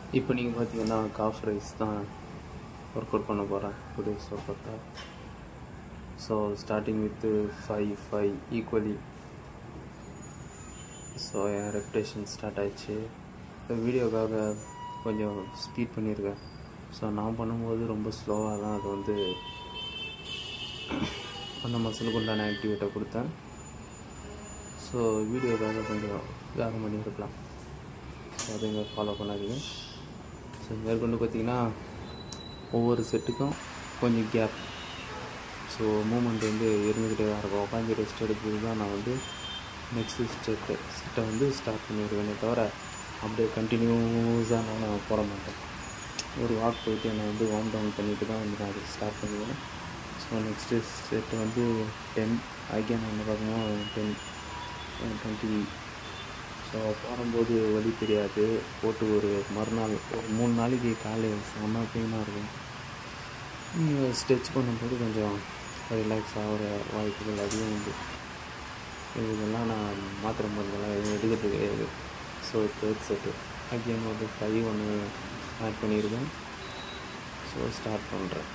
இப்போ நீங்கள் பார்த்தீங்கன்னா காஃப் ரைஸ் தான் ஒர்க் அவுட் பண்ண போகிறேன் டூ டேஸ் ஒர்க் அவுட்டாக so starting with five five equally so என் ரெப்டேஷன் ஸ்டார்ட் ஆயிடுச்சு இந்த வீடியோக்காக கொஞ்சம் ஸ்பீட் பண்ணியிருக்கேன் ஸோ நான் பண்ணும்போது ரொம்ப ஸ்லோவாக தான் அது வந்து அந்த மசிலுக்கு உண்டான ஆக்டிவேட்டை கொடுத்தேன் ஸோ வீடியோக்காக கொஞ்சம் வேகம் பண்ணியிருக்கலாம் ஸோ அதைங்க ஃபாலோ பண்ணாதீங்க ஸோ மேற்கொண்டு பார்த்தீங்கன்னா ஒவ்வொரு செட்டுக்கும் கொஞ்சம் கேப் ஸோ மூமெண்ட் வந்து இருந்துக்கிட்டே தான் இருக்கும் உட்காந்து ரெஸ்ட் எடுக்கிறது தான் நான் வந்து நெக்ஸ்ட் ஸ்டெட்டு செட்டை வந்து ஸ்டார்ட் பண்ணிடுவேனே தவிர அப்படியே கண்டினியூஸாக நான் போட மாட்டேன் ஒரு வாக் போயிட்டு என்னை வந்து வார்ம் டவுன் பண்ணிட்டு தான் வந்து நான் அது ஸ்டார்ட் பண்ணுவேன் ஸோ நெக்ஸ்ட்டு செட்டு வந்து டென் அகைன் வந்து பார்க்கும்போது டென் டுவெண்ட்டி ஸோ போடும்போது வலி தெரியாது போட்டு ஒரு மறுநாள் ஒரு மூணு நாளைக்கு காலையில் செம்ம பெயினாக இருக்கும் ஸ்ட்ரெச் பண்ணும்போது கொஞ்சம் ரிலாக்ஸ் ஆகிற வாய்ப்புகள் அதிகம் உண்டு இதெல்லாம் நான் மாத்திரை மருந்தெல்லாம் எதுவும் எடுக்கிறது கிடையாது ஸோ தேர்ட் செட்டு அகெயின் வந்து ஃபைவ் ஒன்று ஆட் பண்ணியிருக்கேன் ஸோ ஸ்டார்ட் பண்ணுறேன்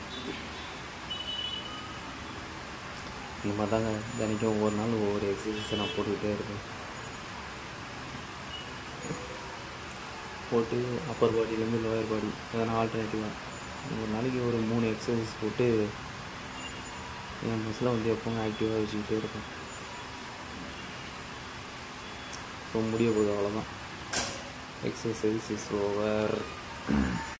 இந்த மாதிரி தாங்க தினைக்கும் ஒவ்வொரு நாள் ஒவ்வொரு எக்ஸசைஸை நான் போட்டுக்கிட்டே இருக்கேன் போட்டு அப்பர் பாடியிலேருந்து லோயர் பாடி எதனா ஆல்டர்னேட்டிவாக ஒரு நாளைக்கு ஒரு மூணு எக்ஸசைஸ் போட்டு என் மசில் வந்து எப்பவும் ஆக்டிவாக வச்சுக்கிட்டே இருப்பேன் ஸோ முடிய போகுது அவ்வளோதான் எக்ஸசைஸ் இஸ் ஓவர்